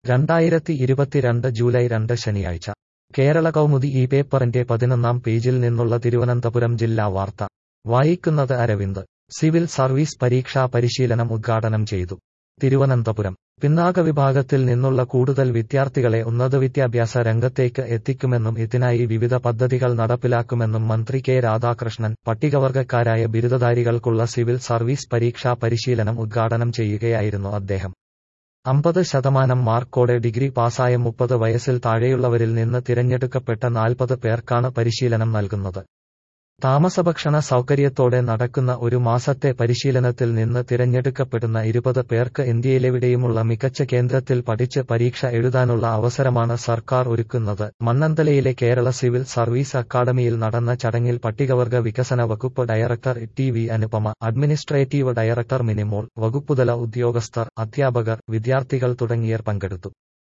രണ്ടായിരത്തി ഇരുപത്തിരണ്ട് ജൂലൈ രണ്ട് ശനിയാഴ്ച കേരള കൗമുദി ഈ പേപ്പറിന്റെ പതിനൊന്നാം പേജിൽ നിന്നുള്ള തിരുവനന്തപുരം ജില്ലാ വാർത്ത വായിക്കുന്നത് അരവിന്ദ് സിവിൽ സർവീസ് പരീക്ഷാ പരിശീലനം ഉദ്ഘാടനം ചെയ്തു തിരുവനന്തപുരം പിന്നാക്ക വിഭാഗത്തിൽ നിന്നുള്ള കൂടുതൽ വിദ്യാർത്ഥികളെ ഉന്നതവിദ്യാഭ്യാസ രംഗത്തേക്ക് എത്തിക്കുമെന്നും ഇതിനായി വിവിധ പദ്ധതികൾ നടപ്പിലാക്കുമെന്നും മന്ത്രി കെ രാധാകൃഷ്ണൻ പട്ടികവർഗക്കാരായ ബിരുദധാരികൾക്കുള്ള സിവിൽ സർവീസ് പരീക്ഷാ പരിശീലനം ഉദ്ഘാടനം ചെയ്യുകയായിരുന്നു അദ്ദേഹം അമ്പത് ശതമാനം മാർക്കോടെ ഡിഗ്രി പാസായ മുപ്പത് വയസ്സിൽ താഴെയുള്ളവരിൽ നിന്ന് തിരഞ്ഞെടുക്കപ്പെട്ട നാൽപ്പത് പേർക്കാണ് പരിശീലനം നൽകുന്നത് താമസഭക്ഷണ സൗകര്യത്തോടെ നടക്കുന്ന ഒരു മാസത്തെ പരിശീലനത്തിൽ നിന്ന് തിരഞ്ഞെടുക്കപ്പെടുന്ന ഇരുപത് പേർക്ക് ഇന്ത്യയിലെവിടെയുമുള്ള മികച്ച കേന്ദ്രത്തിൽ പഠിച്ച് പരീക്ഷ എഴുതാനുള്ള അവസരമാണ് സർക്കാർ ഒരുക്കുന്നത് മണ്ണന്തലയിലെ കേരള സിവിൽ സർവീസ് അക്കാദമിയിൽ നടന്ന ചടങ്ങിൽ പട്ടികവർഗ വികസന വകുപ്പ് director T V Anupama administrative director Minimol വകുപ്പുതല ഉദ്യോഗസ്ഥർ അധ്യാപകർ വിദ്യാർത്ഥികൾ തുടങ്ങിയവർ പങ്കെടുത്തു